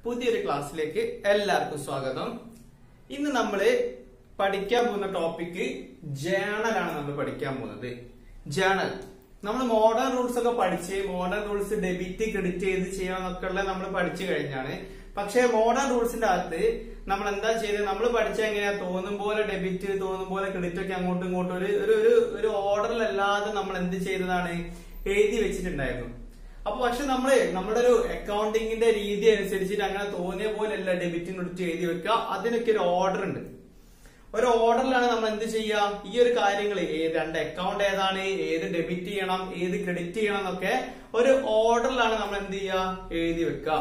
പുതിയൊരു ക്ലാസ്സിലേക്ക് എല്ലാവർക്കും സ്വാഗതം ഇന്ന് നമ്മള് പഠിക്കാൻ പോകുന്ന ടോപ്പിക് ജേണൽ ആണ് നമ്മൾ പഠിക്കാൻ പോകുന്നത് ജേണൽ നമ്മൾ മോഡേൺ റൂൾസ് ഒക്കെ പഠിച്ച് മോഡേൺ റൂൾസ് ഡെബിറ്റ് ക്രെഡിറ്റ് ചെയ്ത് ചെയ്യാന്നൊക്കെ ഉള്ള നമ്മൾ പഠിച്ചു കഴിഞ്ഞാണ് പക്ഷേ മോഡേൺ റൂൾസിന്റെ അകത്ത് നമ്മൾ എന്താ ചെയ്തത് നമ്മൾ പഠിച്ച എങ്ങനെയാ തോന്നും പോലെ ഡെബിറ്റ് തോന്നും പോലെ ക്രെഡിറ്റ് ഒക്കെ അങ്ങോട്ടും ഇങ്ങോട്ടും ഒരു ഒരു ഒരു ഒരു ഓർഡറിലല്ലാതെ നമ്മൾ എന്ത് ചെയ്തതാണ് എഴുതി വെച്ചിട്ടുണ്ടായിരുന്നു അപ്പൊ പക്ഷെ നമ്മള് നമ്മുടെ ഒരു അക്കൗണ്ടിങ്ങിന്റെ രീതി അനുസരിച്ചിട്ട് അങ്ങനെ തോന്നിയ പോലെയല്ല ഡെബിറ്റും ക്രെഡിറ്റ് എഴുതി വെക്കുക അതിനൊക്കെ ഒരു ഓർഡർ ഉണ്ട് ഒരു ഓർഡറിലാണ് നമ്മൾ എന്ത് ചെയ്യുക ഈ ഒരു കാര്യങ്ങൾ രണ്ട് അക്കൗണ്ട് ഏതാണ് ഏത് ഡെബിറ്റ് ചെയ്യണം ഏത് ക്രെഡിറ്റ് ചെയ്യണം എന്നൊക്കെ ഒരു ഓർഡറിലാണ് നമ്മൾ എന്ത് ചെയ്യുക എഴുതി വെക്കുക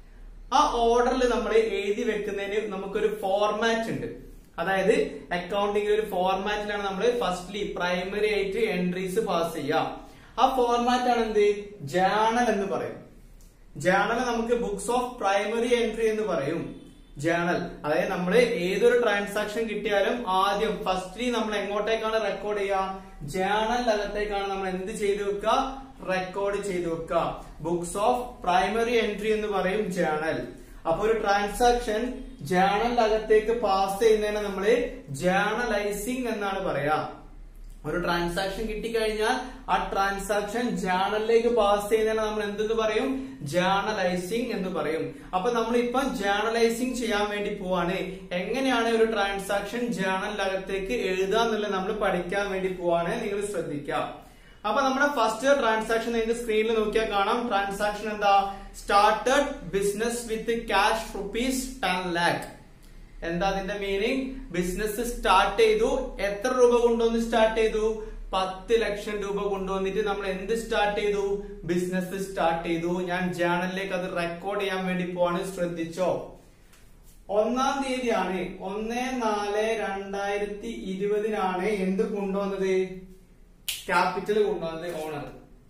ആ ഓർഡറിൽ നമ്മൾ എഴുതി വെക്കുന്നതിന് നമുക്കൊരു ഫോർമാറ്റ് ഉണ്ട് അതായത് അക്കൗണ്ടിങ്ങിൽ ഒരു ഫോർമാറ്റിലാണ് നമ്മൾ ഫസ്റ്റ്ലി പ്രൈമറി ആയിട്ട് എൻട്രീസ് പാസ് ചെയ്യുക ആ ഫോർമാറ്റ് ആണ് എന്ത് ജേണൽ എന്ന് പറയും ജേണൽ നമുക്ക് ബുക്സ് ഓഫ് പ്രൈമറി എൻട്രി എന്ന് പറയും ജേണൽ അതായത് നമ്മൾ ഏതൊരു ട്രാൻസാക്ഷൻ കിട്ടിയാലും ആദ്യം ഫസ്റ്റ്ലി നമ്മൾ എങ്ങോട്ടേക്കാണ് റെക്കോർഡ് ചെയ്യുക ജേണലിനകത്തേക്കാണ് നമ്മൾ എന്ത് ചെയ്തു വെക്കുക റെക്കോർഡ് ചെയ്തു വെക്കുക ബുക്സ് ഓഫ് പ്രൈമറി എൻട്രി എന്ന് പറയും ജേണൽ അപ്പൊ ഒരു ട്രാൻസാക്ഷൻ ജേണലിനകത്തേക്ക് പാസ് ചെയ്യുന്നതിനെ നമ്മൾ ജേണലൈസിംഗ് എന്നാണ് പറയാ ഒരു ട്രാൻസാക്ഷൻ കിട്ടിക്കഴിഞ്ഞാൽ ആ ട്രാൻസാക്ഷൻ ജേണലിലേക്ക് പാസ് ചെയ്യുന്നതിനെ നമ്മൾ എന്തെന്ന് പറയും ജേണലൈസിംഗ് എന്ന് പറയും അപ്പൊ നമ്മൾ ഇപ്പൊ ജേണലൈസിംഗ് ചെയ്യാൻ വേണ്ടി പോവാണ് എങ്ങനെയാണ് ഒരു ട്രാൻസാക്ഷൻ ജേണലിനകത്തേക്ക് എഴുതുക എന്നുള്ളത് നമ്മൾ പഠിക്കാൻ വേണ്ടി പോവാണ് നിങ്ങൾ ശ്രദ്ധിക്കുക അപ്പൊ നമ്മുടെ ഫസ്റ്റ് ട്രാൻസാക്ഷൻ നിങ്ങൾക്ക് സ്ക്രീനിൽ നോക്കിയാൽ കാണാം ട്രാൻസാക്ഷൻ എന്താ started business with cash rupees ten lakh എന്താ അതിന്റെ മീനിങ് ബിസിനസ് സ്റ്റാർട്ട് ചെയ്തു എത്ര രൂപ കൊണ്ടുവന്ന് സ്റ്റാർട്ട് ചെയ്തു പത്ത് ലക്ഷം രൂപ കൊണ്ടുവന്നിട്ട് നമ്മൾ എന്ത് സ്റ്റാർട്ട് ചെയ്തു ബിസിനസ് സ്റ്റാർട്ട് ചെയ്തു ഞാൻ ജേണലിലേക്ക് അത് റെക്കോർഡ് ചെയ്യാൻ വേണ്ടി പോവാണ് ശ്രദ്ധിച്ചോ ഒന്നാം തീയതിയാണ് ഒന്ന് നാല് രണ്ടായിരത്തി ഇരുപതിനാണ് എന്ത് കൊണ്ടുവന്നത് ക്യാപിറ്റൽ കൊണ്ടുവന്നത് ഓണർ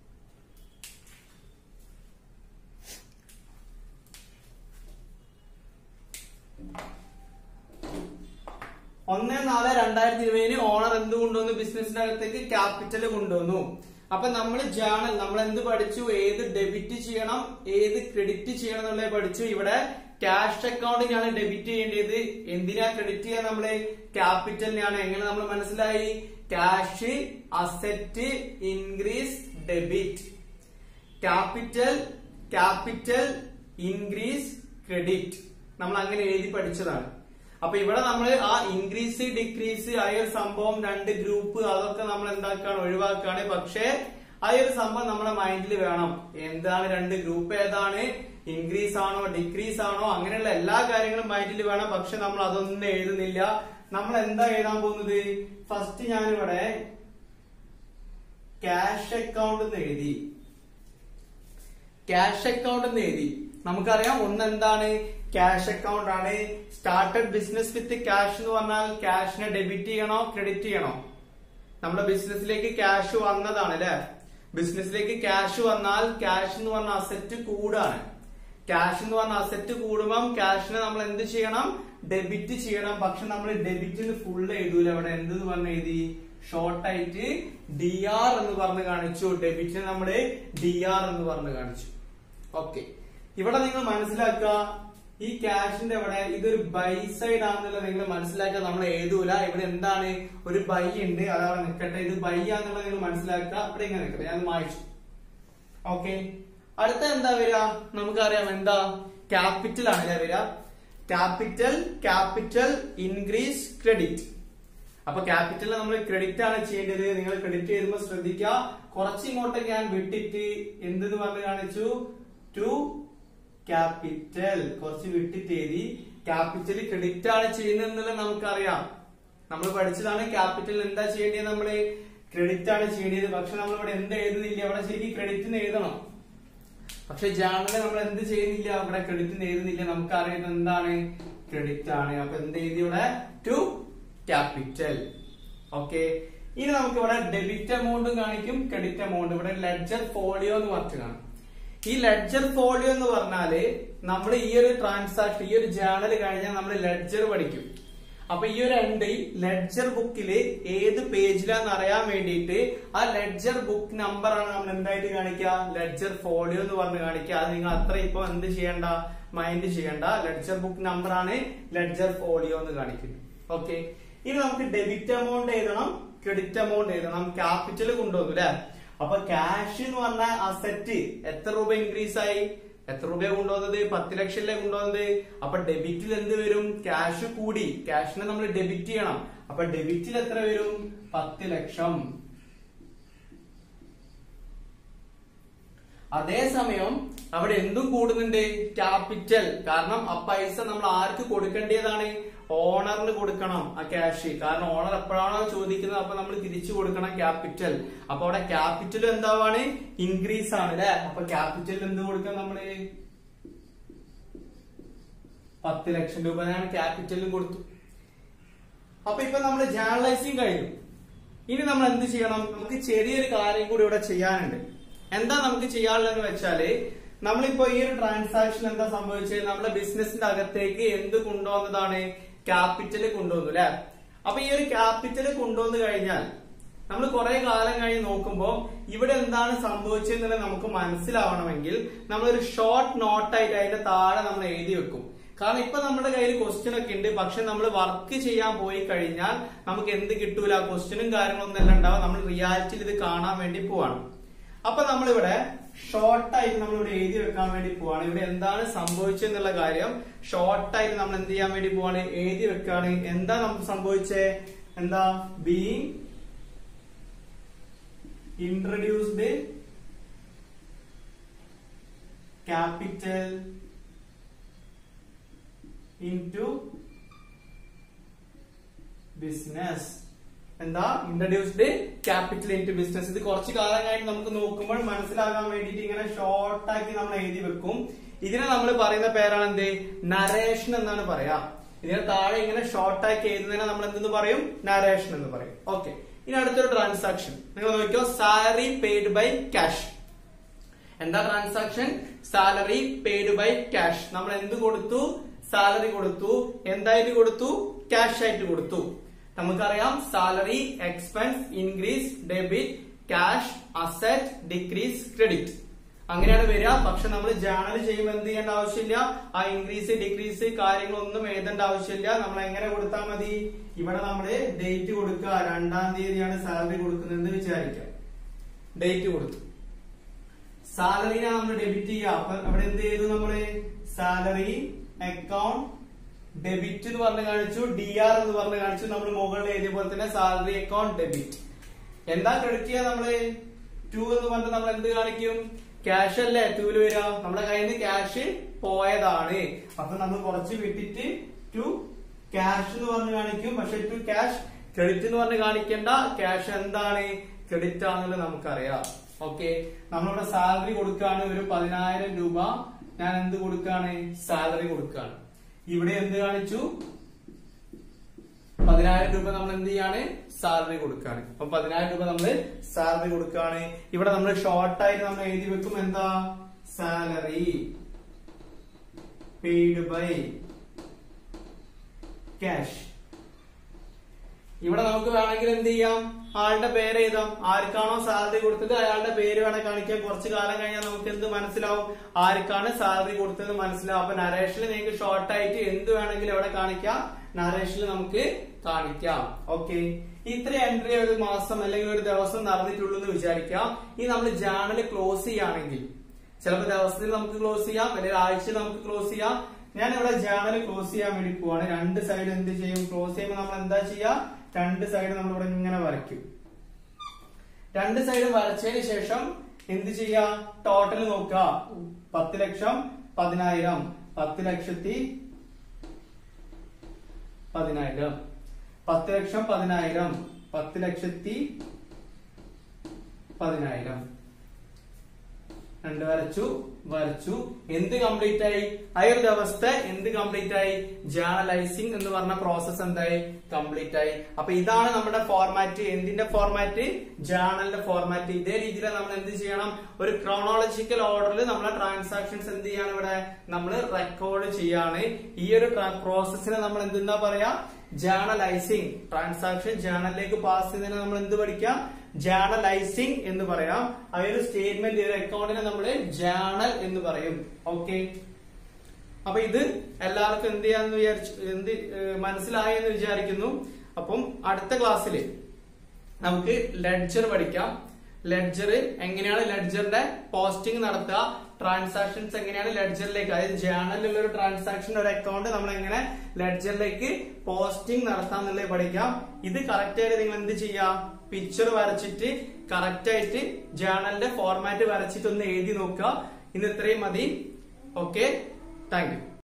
ഒന്ന് നാല് രണ്ടായിരത്തി ഇരുപതിന് ഓണർ എന്ത് കൊണ്ടുവന്നു ബിസിനസിന്റെ അകത്തേക്ക് ക്യാപിറ്റൽ കൊണ്ടുവന്നു അപ്പൊ നമ്മൾ ജേണൽ നമ്മൾ എന്ത് പഠിച്ചു ഏത് ഡെബിറ്റ് ചെയ്യണം ഏത് ക്രെഡിറ്റ് ചെയ്യണം എന്നുള്ളത് പഠിച്ചു ഇവിടെ ക്യാഷ് അക്കൗണ്ടിനാണ് ഡെബിറ്റ് ചെയ്യേണ്ടത് എന്തിനാ ക്രെഡിറ്റ് ചെയ്യാൻ നമ്മള് ക്യാപിറ്റലിനാണ് എങ്ങനെ നമ്മൾ മനസ്സിലായി cash asset increase debit capital capital increase credit നമ്മൾ അങ്ങനെ എഴുതി പഠിച്ചതാണ് അപ്പൊ ഇവിടെ നമ്മൾ ആ ഇൻക്രീസ് ഡിക്രീസ് ആ ഒരു സംഭവം രണ്ട് ഗ്രൂപ്പ് അതൊക്കെ നമ്മൾ എന്താക്കാണ് ഒഴിവാക്കാണ് പക്ഷേ ആ ഒരു സംഭവം നമ്മുടെ മൈൻഡിൽ വേണം എന്താണ് രണ്ട് ഗ്രൂപ്പ് ഏതാണ് ഇൻക്രീസ് ആണോ ഡിക്രീസ് ആണോ അങ്ങനെയുള്ള എല്ലാ കാര്യങ്ങളും മൈൻഡിൽ വേണം പക്ഷെ നമ്മൾ അതൊന്നും എഴുതുന്നില്ല നമ്മൾ എന്താ എഴുതാൻ പോകുന്നത് ഫസ്റ്റ് ഞാനിവിടെ ക്യാഷ് അക്കൗണ്ട് എന്ന് എഴുതി ക്യാഷ് അക്കൗണ്ട് എന്ന് എഴുതി നമുക്കറിയാം ഒന്ന് എന്താണ് ക്യാഷ് അക്കൗണ്ട് ആണ് സ്റ്റാർട്ടഡ് ബിസിനസ് വിത്ത് ക്യാഷ് എന്ന് പറഞ്ഞാൽ ക്യാഷിനെ ഡെബിറ്റ് ചെയ്യണോ ക്രെഡിറ്റ് ചെയ്യണോ നമ്മുടെ ബിസിനസ്സിലേക്ക് ക്യാഷ് വന്നതാണ് അല്ലെ ബിസിനസ്സിലേക്ക് ക്യാഷ് വന്നാൽ ക്യാഷ് എന്ന് പറഞ്ഞ അസറ്റ് കൂടാണ് ക്യാഷ് എന്ന് പറഞ്ഞ അസറ്റ് കൂടുമ്പം ക്യാഷിനെ നമ്മൾ എന്ത് ചെയ്യണം ഡെബിറ്റ് ചെയ്യണം പക്ഷെ നമ്മൾ ഡെബിറ്റിന് ഫുൾ എഴുതൂല അവിടെ എന്തെന്ന് പറഞ്ഞ എഴുതി ഷോർട്ട് ആയിട്ട് ഡി ആർ എന്ന് പറഞ്ഞ് കാണിച്ചു ഡെബിറ്റിന് നമ്മള് ഡി ആർ എന്ന് പറഞ്ഞ് കാണിച്ചു ഓക്കെ ഇവിടെ നിങ്ങൾ മനസ്സിലാക്കുക ഈ ക്യാഷിന്റെ ഇവിടെ ഇതൊരു ബൈ സൈഡ് ആണെന്നുള്ളത് നിങ്ങൾ മനസ്സിലാക്കുക നമ്മൾ എഴുതൂല ഇവിടെ എന്താണ് ഒരു ബൈ ഉണ്ട് അതവിടെ നിൽക്കട്ടെ ഇത് ബൈ ആണെന്നുള്ളത് നിങ്ങൾ മനസ്സിലാക്കുക അവിടെ ഇങ്ങനെ നിൽക്കട്ടെ ഞാൻ വായിച്ചു ഓക്കെ അടുത്ത എന്താ വരിക നമുക്കറിയാം എന്താ ക്യാപിറ്റൽ ആണ് അല്ലേ വരിക ക്യാപിറ്റൽ ക്യാപിറ്റൽ ഇൻക്രീസ് ക്രെഡിറ്റ് അപ്പൊ ക്യാപിറ്റൽ നമ്മൾ ക്രെഡിറ്റ് ആണ് ചെയ്യേണ്ടത് നിങ്ങൾ ക്രെഡിറ്റ് ചെയ്യുമ്പോൾ ശ്രദ്ധിക്കുക കുറച്ച് ഇങ്ങോട്ടേക്ക് ഞാൻ വിട്ടിട്ട് എന്തെന്ന് പറഞ്ഞ് കാണിച്ചു ടു ക്യാപിറ്റൽ കുറച്ച് വിട്ടിട്ട് എഴുതി ക്യാപിറ്റൽ ക്രെഡിറ്റ് ആണ് ചെയ്യുന്നത് എന്നുള്ളത് നമുക്കറിയാം നമ്മൾ പഠിച്ചതാണ് ക്യാപിറ്റൽ എന്താ ചെയ്യേണ്ടത് നമ്മള് ക്രെഡിറ്റ് ആണ് ചെയ്യേണ്ടത് പക്ഷെ നമ്മൾ ഇവിടെ എന്ത് എഴുതുന്നില്ല അവിടെ ശരിക്കും ക്രെഡിറ്റിന് എഴുതണം പക്ഷെ ജേണല് നമ്മൾ എന്ത് ചെയ്യുന്നില്ല അവിടെ ക്രെഡിറ്റിന് എഴുതുന്നില്ല നമുക്ക് അറിയുന്നത് എന്താണ് ക്രെഡിറ്റ് ആണ് അപ്പൊ എന്ത് എഴുതി ഇവിടെ ടു ക്യാപിറ്റൽ ഓക്കെ ഇനി നമുക്ക് ഇവിടെ ഡെബിറ്റ് എമൗണ്ടും കാണിക്കും ക്രെഡിറ്റ് എമൗണ്ട് ഇവിടെ ലെഡ്ജർ ഫോളിയോ എന്ന് പറഞ്ഞിട്ട് കാണും ഈ ലെഡ്ജർ ഫോളിയോ എന്ന് പറഞ്ഞാല് നമ്മൾ ഈ ഒരു ട്രാൻസാക്ഷൻ ഈ ഒരു ജേണൽ കഴിഞ്ഞാൽ നമ്മൾ ലെഡ്ജർ പഠിക്കും അപ്പൊ ഈ ഒരു എൻട്രി ലെഡ്ജർ ബുക്കില് ഏത് പേജിലാന്ന് അറിയാൻ വേണ്ടിയിട്ട് ആ ലെഡ്ജർ ബുക്ക് നമ്പർ ആണ് നമ്മൾ എന്തായിട്ട് കാണിക്കുക ലെഡ്ജർ ഫോളിയോ എന്ന് പറഞ്ഞ് കാണിക്കുക അത് നിങ്ങൾ അത്ര ഇപ്പൊ എന്ത് ചെയ്യണ്ട മൈൻഡ് ചെയ്യണ്ട ലെഡ്ജർ ബുക്ക് നമ്പർ ആണ് ലെഡ്ജർ ഫോളിയോ എന്ന് കാണിക്കുന്നത് ഓക്കെ ഇനി നമുക്ക് ഡെബിറ്റ് എമൗണ്ട് എഴുതണം ക്രെഡിറ്റ് എമൗണ്ട് എഴുതണം ക്യാപിറ്റൽ കൊണ്ടുവന്നു അല്ലെ അപ്പൊ ക്യാഷ് എന്ന് പറഞ്ഞ അസറ്റ് എത്ര രൂപ ഇൻക്രീസ് ആയി എത്ര രൂപയാണ് കൊണ്ടുവന്നത് പത്ത് ലക്ഷമല്ലേ കൊണ്ടുവന്നത് അപ്പൊ ഡെബിറ്റിൽ എന്ത് വരും ക്യാഷ് കൂടി ക്യാഷിനെ നമ്മൾ ഡെബിറ്റ് ചെയ്യണം അപ്പൊ ഡെബിറ്റിൽ എത്ര വരും പത്ത് ലക്ഷം അതേസമയം അവിടെ എന്തും കൂടുന്നുണ്ട് ക്യാപിറ്റൽ കാരണം ആ പൈസ നമ്മൾ ആർക്ക് കൊടുക്കേണ്ടതാണ് ഓണറിന് കൊടുക്കണം ആ ക്യാഷ് കാരണം ഓണർ എപ്പോഴാണോ ചോദിക്കുന്നത് അപ്പൊ നമ്മൾ തിരിച്ചു കൊടുക്കണം ക്യാപിറ്റൽ അപ്പൊ അവിടെ ക്യാപിറ്റൽ എന്താവാണ് ഇൻക്രീസ് ആണ് അല്ലെ അപ്പൊ ക്യാപിറ്റൽ എന്ത് കൊടുക്കാം നമ്മള് പത്ത് ലക്ഷം രൂപ ഞാൻ ക്യാപിറ്റലും കൊടുത്തു അപ്പൊ ഇപ്പൊ നമ്മൾ ജേർണലൈസിങ് കഴിഞ്ഞു ഇനി നമ്മൾ എന്ത് ചെയ്യണം നമുക്ക് ചെറിയൊരു കാര്യം കൂടി ഇവിടെ ചെയ്യാനുണ്ട് എന്താ നമുക്ക് ചെയ്യാനുള്ളതെന്ന് വെച്ചാല് നമ്മളിപ്പോ ഈ ഒരു ട്രാൻസാക്ഷൻ എന്താ സംഭവിച്ചത് നമ്മുടെ ബിസിനസിന്റെ അകത്തേക്ക് എന്ത് കൊണ്ടുവന്നതാണ് ക്യാപിറ്റൽ കൊണ്ടുവന്നു അല്ലെ അപ്പൊ ഈ ഒരു ക്യാപിറ്റൽ കൊണ്ടുവന്നു കഴിഞ്ഞാൽ നമ്മൾ കുറെ കാലം കഴിഞ്ഞ് നോക്കുമ്പോൾ ഇവിടെ എന്താണ് സംഭവിച്ചതെന്നുള്ളത് നമുക്ക് മനസ്സിലാവണമെങ്കിൽ നമ്മളൊരു ഷോർട്ട് നോട്ടായിട്ട് അതിന്റെ താഴെ നമ്മൾ എഴുതി വെക്കും കാരണം ഇപ്പൊ നമ്മുടെ കയ്യിൽ ക്വസ്റ്റ്യൻ ഒക്കെ ഉണ്ട് പക്ഷെ നമ്മൾ വർക്ക് ചെയ്യാൻ പോയി കഴിഞ്ഞാൽ നമുക്ക് എന്ത് കിട്ടൂല ക്വസ്റ്റ്യനും കാര്യങ്ങളൊന്നും എല്ലാം ഉണ്ടാവും നമ്മൾ റിയാലിറ്റിയിൽ ഇത് കാണാൻ വേണ്ടി പോവാണ് അപ്പൊ നമ്മളിവിടെ ഷോർട്ടായിട്ട് നമ്മൾ ഇവിടെ എഴുതി വെക്കാൻ വേണ്ടി പോവാണ് ഇവിടെ എന്താണ് സംഭവിച്ചെന്നുള്ള കാര്യം ഷോർട്ടായിട്ട് നമ്മൾ എന്ത് ചെയ്യാൻ വേണ്ടി പോവാണ് എഴുതി വെക്കാണ് എന്താ നമുക്ക് സംഭവിച്ചേ എന്താ being introduced capital into business എന്താ introduced capital into business ഇത് കുറച്ച് കാലം കഴിഞ്ഞ് നമുക്ക് നോക്കുമ്പോൾ മനസ്സിലാകാൻ വേണ്ടിയിട്ട് ഇങ്ങനെ ഷോർട്ട് ആക്കി നമ്മൾ എഴുതി വെക്കും ഇതിനെ നമ്മൾ പറയുന്ന പേരാണ് എന്ത് നരേഷൻ എന്നാണ് പറയാ ഇതിനെ താഴെ ഇങ്ങനെ ഷോർട്ട് ആക്കി എഴുതുന്നതിനെ നമ്മൾ എന്തെന്ന് പറയും നരേഷൻ എന്ന് പറയും ഓക്കെ ഇനി അടുത്തൊരു ട്രാൻസാക്ഷൻ നിങ്ങൾ നോക്കിയോ സാലറി പെയ്ഡ് ബൈ ക്യാഷ് എന്താ transaction salary paid by cash നമ്മൾ എന്ത് കൊടുത്തു സാലറി കൊടുത്തു എന്തായിട്ട് കൊടുത്തു ക്യാഷ് ആയിട്ട് കൊടുത്തു നമുക്കറിയാം salary expense increase debit cash asset decrease credit അങ്ങനെയാണ് വരിക പക്ഷെ നമ്മൾ ജേണൽ ചെയ്യുമ്പോൾ എന്ത് ചെയ്യേണ്ട ആവശ്യമില്ല ആ ഇൻക്രീസ് ഡിക്രീസ് കാര്യങ്ങളൊന്നും എഴുതേണ്ട ആവശ്യമില്ല നമ്മൾ എങ്ങനെ കൊടുത്താൽ മതി ഇവിടെ നമ്മള് ഡേറ്റ് കൊടുക്കുക രണ്ടാം തീയതിയാണ് സാലറി കൊടുക്കുന്നത് വിചാരിക്കാം ഡേറ്റ് കൊടുത്തു സാലറിനെ നമ്മൾ ഡെബിറ്റ് ചെയ്യുക അപ്പൊ അവിടെ എന്ത് ചെയ്തു നമ്മള് സാലറി അക്കൗണ്ട് ഡെബിറ്റ് എന്ന് പറഞ്ഞ് കാണിച്ചു ഡി ആർ എന്ന് പറഞ്ഞ് കാണിച്ചു നമ്മൾ മുകളിൽ എഴുതിയ പോലെ തന്നെ സാലറി അക്കൗണ്ട് ഡെബിറ്റ് എന്താ ക്രെഡിറ്റ് ചെയ്യാ നമ്മള് ടു എന്ന് പറഞ്ഞിട്ട് നമ്മൾ എന്ത് കാണിക്കും ക്യാഷ് അല്ലേ ടൂല് വരിക നമ്മുടെ കയ്യിൽ നിന്ന് ക്യാഷ് പോയതാണ് അപ്പൊ നമ്മൾ കുറച്ച് വിട്ടിട്ട് ടു ക്യാഷ് എന്ന് പറഞ്ഞ് കാണിക്കും പക്ഷെ ടു ക്യാഷ് ക്രെഡിറ്റ് എന്ന് പറഞ്ഞ് കാണിക്കേണ്ട ക്യാഷ് എന്താണ് ക്രെഡിറ്റ് ആണെന്നുള്ളത് നമുക്കറിയാം ഓക്കെ നമ്മളിവിടെ സാലറി കൊടുക്കുകയാണ് ഒരു പതിനായിരം രൂപ ഞാൻ എന്ത് കൊടുക്കാണ് സാലറി കൊടുക്കാണ് ഇവിടെ എന്ത് കാണിച്ചു പതിനായിരം രൂപ നമ്മൾ എന്ത് ചെയ്യാണ് സാലറി കൊടുക്കാണ് അപ്പൊ പതിനായിരം രൂപ നമ്മൾ സാലറി കൊടുക്കാണ് ഇവിടെ നമ്മൾ ഷോർട്ട് ആയിട്ട് നമ്മൾ എഴുതി വെക്കും എന്താ സാലറി പെയ്ഡ് ബൈ ക്യാഷ് ഇവിടെ നമുക്ക് വേണമെങ്കിൽ എന്ത് ചെയ്യാം ആളുടെ പേര് എഴുതാം ആർക്കാണോ സാലറി കൊടുത്തത് അയാളുടെ പേര് വേണേ കാണിക്കാം കുറച്ചു കാലം കഴിഞ്ഞാൽ നമുക്ക് എന്ത് മനസ്സിലാവും ആർക്കാണ് സാലറി കൊടുത്തത് മനസ്സിലാവും അപ്പൊ നരേഷനിൽ നിങ്ങൾക്ക് ഷോർട്ട് ആയിട്ട് എന്ത് വേണമെങ്കിലും എവിടെ കാണിക്കാം നരേഷനിൽ നമുക്ക് കാണിക്കാം ഓക്കെ ഇത്ര എൻട്രി ഒരു മാസം അല്ലെങ്കിൽ ഒരു ദിവസം നടന്നിട്ടുള്ളൂ എന്ന് വിചാരിക്കാം ഈ നമ്മൾ ജേണൽ ക്ലോസ് ചെയ്യുകയാണെങ്കിൽ ചിലപ്പോൾ ദിവസത്തിൽ നമുക്ക് ക്ലോസ് ചെയ്യാം അല്ലെങ്കിൽ ആഴ്ച നമുക്ക് ക്ലോസ് ചെയ്യാം ഞാൻ ഇവിടെ ജേണൽ ക്ലോസ് ചെയ്യാൻ വേണ്ടി പോവാണ് രണ്ട് സൈഡ് എന്ത് ചെയ്യും ക്ലോസ് ചെയ്യുമ്പോൾ നമ്മൾ എന്താ ചെയ്യാ രണ്ട് സൈഡ് നമ്മൾ ഇവിടെ ഇങ്ങനെ വരയ്ക്കും രണ്ട് സൈഡ് വരച്ചതിന് ശേഷം എന്ത് ചെയ്യാ ടോട്ടൽ നോക്കുക പത്ത് ലക്ഷം പതിനായിരം പത്ത് ലക്ഷത്തി പതിനായിരം പത്ത് ലക്ഷം പതിനായിരം പത്ത് ലക്ഷത്തി പതിനായിരം രണ്ട് വരച്ചു വരച്ചു എന്ത് കംപ്ലീറ്റ് ആയി ആ ഒരു ദിവസത്തെ എന്ത് കംപ്ലീറ്റ് ആയി ജേർണലൈസിംഗ് എന്ന് പറഞ്ഞ പ്രോസസ് എന്തായി കംപ്ലീറ്റ് ആയി അപ്പൊ ഇതാണ് നമ്മുടെ ഫോർമാറ്റ് എന്തിന്റെ ഫോർമാറ്റ് ജേർണലിന്റെ ഫോർമാറ്റ് ഇതേ രീതിയിൽ നമ്മൾ എന്ത് ചെയ്യണം ഒരു ക്രോണോളജിക്കൽ ഓർഡറിൽ നമ്മളെ ട്രാൻസാക്ഷൻസ് എന്ത് ചെയ്യാണ് ഇവിടെ നമ്മൾ റെക്കോർഡ് ചെയ്യാണ് ഈ ഒരു പ്രോസസ്സിനെ നമ്മൾ എന്തെന്നാ പറയാ ജേണലൈസിങ് ട്രാൻസാക്ഷൻ ജേണലിലേക്ക് പാസ് ചെയ്യുന്നതിന് നമ്മൾ എന്ത് പഠിക്കാം ജേണലൈസിങ് എന്ന് പറയാം ആ ഒരു സ്റ്റേറ്റ്മെന്റ് ഒരു അക്കൗണ്ടിനെ നമ്മൾ ജേണൽ എന്ന് പറയും ഓക്കെ അപ്പൊ ഇത് എല്ലാവർക്കും എന്ത് ചെയ്യാന്ന് വിചാരിച്ചു എന്ത് ഏഹ് മനസ്സിലായി എന്ന് വിചാരിക്കുന്നു അപ്പം അടുത്ത ക്ലാസ്സിൽ നമുക്ക് ലെഡ്ജർ പഠിക്കാം ലെഡ്ജർ എങ്ങനെയാണ് ലെഡ്ജറിന്റെ പോസ്റ്റിംഗ് നടത്തുക ട്രാൻസാക്ഷൻസ് എങ്ങനെയാണ് ലെഡ്ജറിലേക്ക് അതായത് ജേണലിലുള്ള ഒരു ട്രാൻസാക്ഷൻ ഒരു അക്കൗണ്ട് നമ്മൾ എങ്ങനെ ലെഡ്ജറിലേക്ക് പോസ്റ്റിംഗ് നടത്താം എന്നുള്ളത് പഠിക്കാം ഇത് കറക്റ്റ് ആയിട്ട് നിങ്ങൾ എന്ത് ചെയ്യാം പിക്ചർ വരച്ചിട്ട് കറക്റ്റ് ആയിട്ട് ജേണലിന്റെ ഫോർമാറ്റ് വരച്ചിട്ട് ഒന്ന് എഴുതി നോക്കുക ഇന്ന് ഇത്രയും മതി ഓക്കെ താങ്ക് യു